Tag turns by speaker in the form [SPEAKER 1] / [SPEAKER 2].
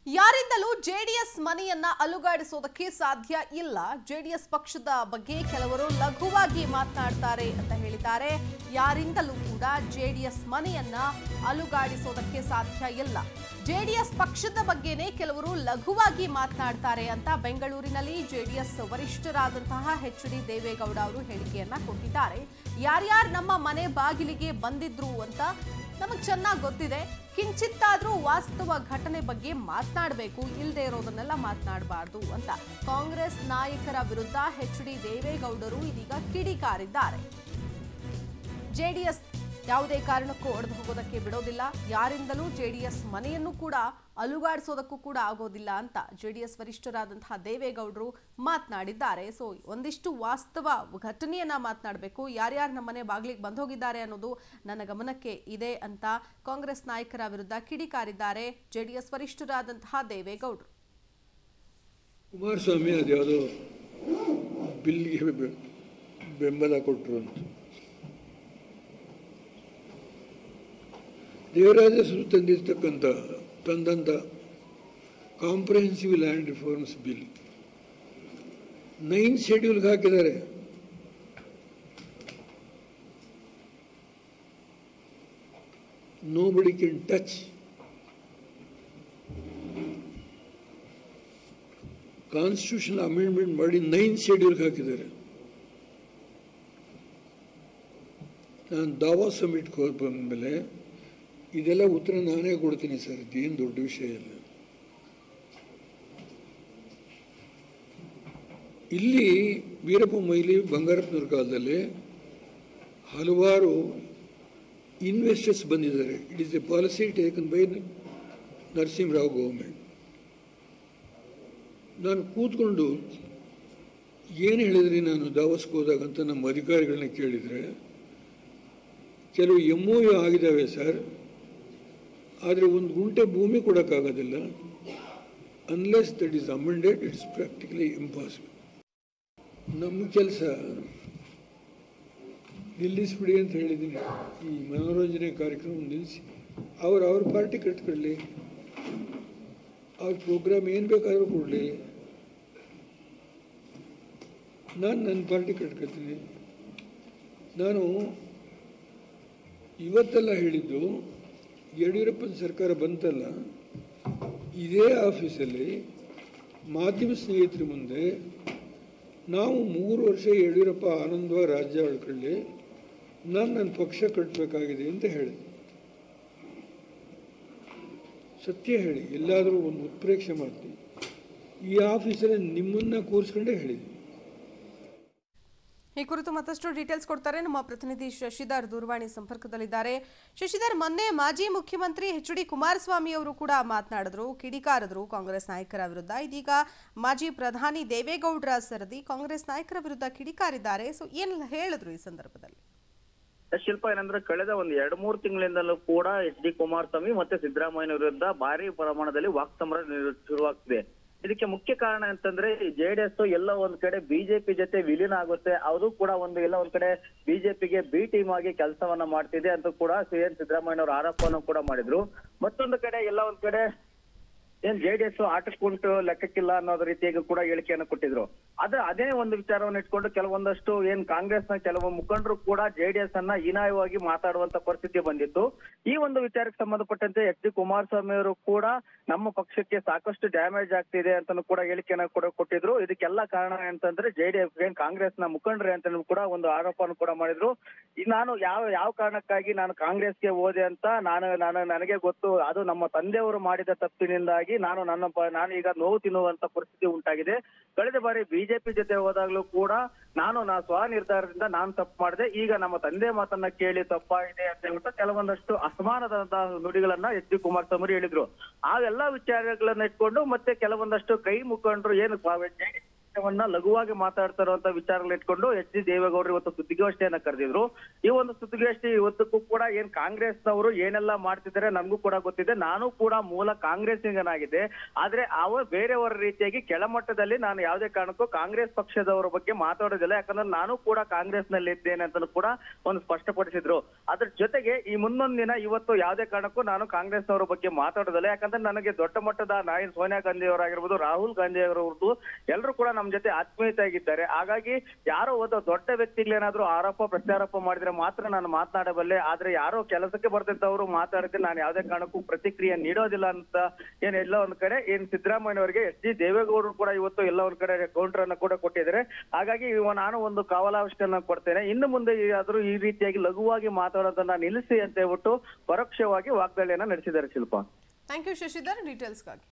[SPEAKER 1] ಯಾರಿಂದಲೂ ಜೆಡಿಎಸ್ ಮನೆಯನ್ನ ಅಲುಗಾಡಿಸೋದಕ್ಕೆ ಸಾಧ್ಯ ಇಲ್ಲ ಜೆಡಿಎಸ್ ಪಕ್ಷದ ಬಗ್ಗೆ ಕೆಲವರು ಲಘುವಾಗಿ ಮಾತನಾಡ್ತಾರೆ ಅಂತ ಹೇಳಿದ್ದಾರೆ ಯಾರಿಂದಲೂ ಕೂಡ ಜೆಡಿಎಸ್ ಮನೆಯನ್ನ ಅಲುಗಾಡಿಸೋದಕ್ಕೆ ಸಾಧ್ಯ ಇಲ್ಲ ಜೆಡಿಎಸ್ ಪಕ್ಷದ ಬಗ್ಗೆನೇ ಕೆಲವರು ಲಘುವಾಗಿ ಮಾತನಾಡ್ತಾರೆ ಅಂತ ಬೆಂಗಳೂರಿನಲ್ಲಿ ಜೆಡಿಎಸ್ ವರಿಷ್ಠರಾದಂತಹ ಎಚ್ ಡಿ ದೇವೇಗೌಡ ಅವರು ಹೇಳಿಕೆಯನ್ನ ಕೊಟ್ಟಿದ್ದಾರೆ ಯಾರ್ಯಾರು ನಮ್ಮ ಮನೆ ಬಾಗಿಲಿಗೆ ಬಂದಿದ್ರು ಅಂತ ನಮಗೆ ಚೆನ್ನಾಗಿ ಗೊತ್ತಿದೆ ಕಿಂಚಿತ್ತಾದ್ರೂ ವಾಸ್ತವ ಘಟನೆ ಬಗ್ಗೆ ಮಾತನಾಡಬೇಕು ಇಲ್ಲದೆ ಇರೋದನ್ನೆಲ್ಲ ಮಾತನಾಡಬಾರ್ದು ಅಂತ ಕಾಂಗ್ರೆಸ್ ನಾಯಕರ ವಿರುದ್ಧ ಎಚ್ ಡಿ ದೇವೇಗೌಡರು ಇದೀಗ ಕಿಡಿಕಾರಿದ್ದಾರೆ ಜೆಡಿಎಸ್ ಯಾವುದೇ ಕಾರಣಕ್ಕೂ ಒಡೆದು ಹೋಗೋದಕ್ಕೆ ಬಿಡೋದಿಲ್ಲ ಯಾರಿಂದಲೂ ಜೆಡಿಎಸ್ ಮನೆಯನ್ನು ಕೂಡ ಅಲುಗಾಡಿಸೋದಕ್ಕೂ ಕೂಡ ಆಗೋದಿಲ್ಲ ಅಂತ ಜೆಡಿಎಸ್ ವರಿಷ್ಠರಾದಂತಹ ದೇವೇಗೌಡರು ಮಾತನಾಡಿದ್ದಾರೆ ಸೊ ಒಂದಿಷ್ಟು ವಾಸ್ತವ ಘಟನೆಯನ್ನ ಮಾತನಾಡಬೇಕು ಯಾರ್ಯಾರು ನಮ್ಮ ಮನೆ ಬಾಗಿಲಿಗೆ ಬಂದೋಗಿದ್ದಾರೆ ಅನ್ನೋದು ನನ್ನ ಗಮನಕ್ಕೆ ಇದೆ ಅಂತ ಕಾಂಗ್ರೆಸ್ ನಾಯಕರ ವಿರುದ್ಧ ಕಿಡಿಕಾರಿದ್ದಾರೆ ಜೆಡಿಎಸ್ ವರಿಷ್ಠರಾದಂತಹ ದೇವೇಗೌಡರು
[SPEAKER 2] ಕುಮಾರಸ್ವಾಮಿ ಅದ್ಯಾವುದೋ ಬಿಲ್ಗೆ ಬೆ- ಬೆಂಬಲ ಕೊಟ್ಟರು ಅಂತ ದೇವರಾಜಸರು ತಂದಿರ್ತಕ್ಕಂಥ ತಂದಂಥ comprehensive land reforms bill nine ಶೆಡ್ಯೂಲ್ಗೆ ಹಾಕಿದ್ದಾರೆ nobody can touch constitution amendment ಮಾಡಿ ನೈನ್ ಶೆಡ್ಯೂಲ್ಗೆ ಹಾಕಿದ್ದಾರೆ ನಾನು ದಾವಾ ಸಮಿಟ್ಗೆ ಹೋಗಿ ಬಂದಮೇಲೆ ಇದೆಲ್ಲ ಉತ್ತರ ನಾನೇ ಕೊಡ್ತೀನಿ ಸರ್ ಇದೇನು ದೊಡ್ಡ ವಿಷಯ ಇಲ್ಲ ಇಲ್ಲಿ ವೀರಪ್ಪ ಮೊಯ್ಲಿ ಬಂಗಾರಪ್ಪನವ್ರ ಕಾಲದಲ್ಲಿ ಹಲವಾರು ಇನ್ವೆಸ್ಟರ್ಸ್ ಬಂದಿದ್ದಾರೆ it is a policy taken by Narasimha Rao government ನಾನು ಕೂತ್ಕೊಂಡು ಏನು ಹೇಳಿದ್ರಿ ನಾನು ದಾವಸ್ಗೆ ಹೋದಾಗ ಅಂತ ನಮ್ಮ ಅಧಿಕಾರಿಗಳನ್ನ ಕೇಳಿದರೆ ಕೆಲವು ಎಮ್ ಒ ಯು ಆಗಿದ್ದಾವೆ ಸರ್ ಆದರೆ ಒಂದು ಗುಂಟೆ ಭೂಮಿ ಕೊಡೋಕ್ಕಾಗೋದಿಲ್ಲ unless that is amended it's practically impossible ನಮ್ಮ ಕೆಲಸ ನಿಲ್ಲಿಸ್ಬಿಡಿ ಅಂತ ಹೇಳಿದ್ದೀನಿ ಈ ಮನೋರಂಜನೆ ಕಾರ್ಯಕ್ರಮ ನಿಲ್ಲಿಸಿ ಅವ್ರು ಅವ್ರ ಪಾರ್ಟಿ ಕಟ್ಕೊಳ್ಳಿ ಅವ್ರ ಪ್ರೋಗ್ರಾಮ್ ಏನು ಬೇಕಾದರೂ ಕೊಡಲಿ ನಾನು ನನ್ನ ಪಾರ್ಟಿ ಕಟ್ಕೊತೀನಿ ನಾನು ಇವತ್ತೆಲ್ಲ ಹೇಳಿದ್ದು ಯಡಿಯೂರಪ್ಪನ ಸರ್ಕಾರ ಬಂತಲ್ಲ ಇದೇ ಆಫೀಸಲ್ಲಿ ಮಾಧ್ಯಮ ಸ್ನೇಹಿತರ ಮುಂದೆ ನಾವು ಮೂರು ವರ್ಷ ಯಡಿಯೂರಪ್ಪ ಆನಂದವಾಗಿ ರಾಜ್ಯ ಆಳ್ಕೊಳ್ಳಿ ನಾನು ನನ್ನ ಪಕ್ಷ ಕಟ್ಟಬೇಕಾಗಿದೆ ಅಂತ ಹೇಳಿದೆ ಸತ್ಯ ಹೇಳಿ ಎಲ್ಲಾದರೂ ಒಂದು ಉತ್ಪ್ರೇಕ್ಷೆ ಮಾಡ್ತೀನಿ ಈ ಆಫೀಸಲ್ಲಿ ನಿಮ್ಮನ್ನ ಕೂರಿಸ್ಕೊಂಡೇ ಹೇಳಿದ್ದೀನಿ
[SPEAKER 1] ಈ ಕುರಿತು ಮತ್ತಷ್ಟು ಡೀಟೇಲ್ಸ್ ಕೊಡ್ತಾರೆ ನಮ್ಮ ಪ್ರತಿನಿಧಿ ಶಶಿಧರ್ ದೂರವಾಣಿ ಸಂಪರ್ಕದಲ್ಲಿದ್ದಾರೆ ಶಶಿಧರ್ ಮೊನ್ನೆ ಮಾಜಿ ಮುಖ್ಯಮಂತ್ರಿ ಎಚ್ ಡಿ ಕುಮಾರಸ್ವಾಮಿ ಅವರು ಕೂಡ ಮಾತನಾಡಿದ್ರು ಕಿಡಿಕಾರದ್ರು ಕಾಂಗ್ರೆಸ್ ನಾಯಕರ ವಿರುದ್ಧ ಇದೀಗ ಮಾಜಿ ಪ್ರಧಾನಿ ದೇವೇಗೌಡರ ಸರದಿ ಕಾಂಗ್ರೆಸ್ ನಾಯಕರ ವಿರುದ್ಧ ಕಿಡಿಕಾರಿದ್ದಾರೆ ಸೊ ಏನೆಲ್ಲ ಹೇಳಿದ್ರು ಈ ಸಂದರ್ಭದಲ್ಲಿ
[SPEAKER 3] ಶಿಲ್ಪ ಏನಂದ್ರೆ ಕಳೆದ ಒಂದ್ ಎರಡ್ ಮೂರು ತಿಂಗಳಿಂದಲೂ ಕೂಡ ಎಚ್ ಡಿ ಕುಮಾರಸ್ವಾಮಿ ಮತ್ತೆ ಸಿದ್ದರಾಮಯ್ಯ ವಿರುದ್ಧ ಭಾರಿ ಪ್ರಮಾಣದಲ್ಲಿ ವಾಕ್ಸಮರ ನಿರ್- ಶುರುವಾಗ್ತಿದೆ ಇದಕ್ಕೆ ಮುಖ್ಯ ಕಾರಣ ಅಂತಂದ್ರೆ ಜೆಡಿಎಸ್ ಎಲ್ಲ ಒಂದ್ ಕಡೆ ಬಿಜೆಪಿ ಜೊತೆ ವಿಲೀನ ಆಗುತ್ತೆ ಅದು ಕೂಡ ಒಂದು ಎಲ್ಲ ಒಂದ್ ಕಡೆ ಬಿಜೆಪಿಗೆ ಬಿ ಟೀಮ್ ಆಗಿ ಕೆಲಸವನ್ನ ಮಾಡ್ತಿದೆ ಅಂತ ಕೂಡ ಸಿ ಎನ್ ಸಿದ್ದರಾಮಯ್ಯ ಅವರ ಆರೋಪವನ್ನು ಕೂಡ ಮಾಡಿದ್ರು ಮತ್ತೊಂದು ಕಡೆ ಎಲ್ಲ ಒಂದ್ ಕಡೆ ಏನ್ ಜೆಡಿಎಸ್ ಆಟಕ್ಕುಂಟು ಲೆಕ್ಕಕ್ಕಿಲ್ಲ ಅನ್ನೋದ್ ರೀತಿಯಾಗಿ ಕೂಡ ಹೇಳಿಕೆಯನ್ನು ಕೊಟ್ಟಿದ್ರು ಅದ ಅದೇ ಒಂದು ವಿಚಾರವನ್ನು ಇಟ್ಕೊಂಡು ಕೆಲವೊಂದಷ್ಟು ಏನ್ ಕಾಂಗ್ರೆಸ್ನ ಕೆಲವು ಮುಖಂಡರು ಕೂಡ ಜೆಡಿಎಸ್ ಅನ್ನ ಹೀನಾಯವಾಗಿ ಮಾತಾಡುವಂತ ಪರಿಸ್ಥಿತಿ ಬಂದಿತ್ತು ಈ ಒಂದು ವಿಚಾರಕ್ಕೆ ಸಂಬಂಧಪಟ್ಟಂತೆ ಎಚ್ ಡಿ ಕುಮಾರಸ್ವಾಮಿ ಅವರು ಕೂಡ ನಮ್ಮ ಪಕ್ಷಕ್ಕೆ ಸಾಕಷ್ಟು ಡ್ಯಾಮೇಜ್ ಆಗ್ತಿದೆ ಅಂತಾನು ಕೂಡ ಹೇಳಿಕೆಯನ್ನ ಕೂಡ ಕೊಟ್ಟಿದ್ರು ಇದಕ್ಕೆಲ್ಲ ಕಾರಣ ಅಂತಂದ್ರೆ ಜೆಡಿಎಸ್ ಏನ್ ಕಾಂಗ್ರೆಸ್ನ ಮುಖಂಡ್ರೆ ಅಂತ ಕೂಡ ಒಂದು ಆರೋಪವನ್ನು ಕೂಡ ಮಾಡಿದ್ರು ಈ ನಾನು ಯಾವ ಯಾವ ಕಾರಣಕ್ಕಾಗಿ ನಾನು ಕಾಂಗ್ರೆಸ್ಗೆ ಹೋದೆ ಅಂತ ನಾನು ನಾನು ನನಗೆ ಗೊತ್ತು ಅದು ನಮ್ಮ ತಂದೆಯವರು ಮಾಡಿದ ತಪ್ಪಿನಿಂದಾಗಿ ನಾನು ನನ್ನ ಪ- ನಾನು ಈಗ ನೋವು ತಿನ್ನುವಂತ ಪರಿಸ್ಥಿತಿ ಉಂಟಾಗಿದೆ ಕಳೆದ ಬಾರಿ ಬಿಜೆಪಿ ಜೊತೆ ಹೋದಾಗ್ಲೂ ಕೂಡ ನಾನು ನಾ ಸ್ವ ನಿರ್ಧಾರದಿಂದ ನಾನು ತಪ್ಪು ಮಾಡಿದೆ ಈಗ ನಮ್ಮ ತಂದೆ ಮಾತನ್ನ ಕೇಳಿ ತಪ್ಪಾಗಿದೆ ಅಂತ ಹೇಳ್ಬಿಟ್ಟು ಕೆಲವೊಂದಷ್ಟು ಅಸಮಾನದ ನುಡಿಗಳನ್ನ ಎಚ್ ಡಿ ಕುಮಾರಸ್ವಾಮಿ ಹೇಳಿದ್ರು ಆ ಎಲ್ಲಾ ವಿಚಾರಗಳನ್ನ ಇಟ್ಕೊಂಡು ಮತ್ತೆ ಕೆಲವೊಂದಷ್ಟು ಕೈ ಮುಖಂಡರು ಏನು ವಿಷಯವನ್ನ ಲಘುವಾಗಿ ಮಾತಾಡ್ತಾ ಇರುವಂತ ವಿಚಾರಗಳು ಇಟ್ಕೊಂಡು ಎಚ್ ಡಿ ದೇವೇಗೌಡರು ಇವತ್ತು ಸುದ್ದಿಗೋಷ್ಠಿಯನ್ನ ಕರೆದಿದ್ರು ಈ ಒಂದು ಸುದ್ದಿಗೋಷ್ಠಿ ಇವತ್ತಕ್ಕೂ ಕೂಡ ಏನ್ ಕಾಂಗ್ರೆಸ್ನವರು ಏನೆಲ್ಲ ಮಾಡ್ತಿದ್ದಾರೆ ನನ್ಗೂ ಕೂಡ ಗೊತ್ತಿದೆ ನಾನು ಕೂಡ ಮೂಲ ಕಾಂಗ್ರೆಸ್ಸಿಗನಾಗಿದ್ದೆ ಆದ್ರೆ ಅವ ಬೇರೆಯವರ ರೀತಿಯಾಗಿ ಕೆಳಮಟ್ಟದಲ್ಲಿ ನಾನು ಯಾವುದೇ ಕಾರಣಕ್ಕೂ ಕಾಂಗ್ರೆಸ್ ಪಕ್ಷದವರ ಬಗ್ಗೆ ಮಾತಾಡೋದಿಲ್ಲ ಯಾಕಂದ್ರೆ ನಾನು ಕೂಡ ಕಾಂಗ್ರೆಸ್ ನಲ್ಲಿ ಇದ್ದೇನೆ ಅಂತ ಕೂಡ ಒಂದು ಸ್ಪಷ್ಟಪಡಿಸಿದ್ರು ಅದ್ರ ಜೊತೆಗೆ ಈ ಮುಂದೊಂದು ದಿನ ಇವತ್ತು ಯಾವುದೇ ಕಾರಣಕ್ಕೂ ನಾನು ಕಾಂಗ್ರೆಸ್ನವರ ಬಗ್ಗೆ ಮಾತಾಡೋದಿಲ್ಲ ಯಾಕಂದ್ರೆ ನನಗೆ ದೊಡ್ಡ ಮಟ್ಟದ ನಾಯನ್ ಸೋನಿಯಾ ಗಾಂಧಿ ಅವರಾಗಿರ್ಬೋದು ರಾಹುಲ್ ಗಾಂಧಿ ಅವರವ್ರದ್ದು ಎಲ್ಲರೂ ಕೂಡ ನಮ್ಮ ಜೊತೆ ಆತ್ಮೀಯತೆ ಆಗಿದ್ದಾರೆ ಹಾಗಾಗಿ ಯಾರೋ ಒಂದು ದೊಡ್ಡ ವ್ಯಕ್ತಿಗಳೇನಾದ್ರೂ ಆರೋಪ ಪ್ರತ್ಯಾರೋಪ ಮಾಡಿದ್ರೆ ಮಾತ್ರ ನಾನು ಮಾತನಾಡಬಲ್ಲೆ ಆದ್ರೆ ಯಾರೋ ಕೆಲಸಕ್ಕೆ ಬರ್ತಿದ್ದವರು ಮಾತಾಡಿದ್ರೆ ನಾನು ಯಾವುದೇ ಕಾರಣಕ್ಕೂ ಪ್ರತಿಕ್ರಿಯೆ ನೀಡೋದಿಲ್ಲ ಅಂತ ಏನ್ ಎಲ್ಲ ಒಂದ್ ಕಡೆ ಏನ್ ಸಿದ್ದರಾಮಯ್ಯ ಅವರಿಗೆ ಎಸ್ ಡಿ ದೇವೇಗೌಡರು ಕೂಡ ಇವತ್ತು ಎಲ್ಲ ಒಂದ್ ಕಡೆ ಕೌಂಟರ್ ಅನ್ನ ಕೂಡ ಕೊಟ್ಟಿದ್ದಾರೆ ಹಾಗಾಗಿ ಇವ ನಾನು ಒಂದು ಕಾವಲಾವಷ್ಟನ್ನ ಕೊಡ್ತೇನೆ ಇನ್ನು ಮುಂದೆ ಆದ್ರೂ ಈ ರೀತಿಯಾಗಿ ಲಘುವಾಗಿ ಮಾತಾಡೋದನ್ನ ನಿಲ್ಲಿಸಿ ಅಂತ ಹೇಳ್ಬಿಟ್ಟು ಪರೋಕ್ಷವಾಗಿ ವಾಗ್ದಾಳಿಯನ್ನ ನಡೆಸಿದ್ದಾರೆ ಶಿಲ್ಪ
[SPEAKER 1] ಥ್ಯಾಂಕ್ ಯು ಶಶಿಧರ್ ಡೀಟೇಲ್ಸ್ಗಾಗಿ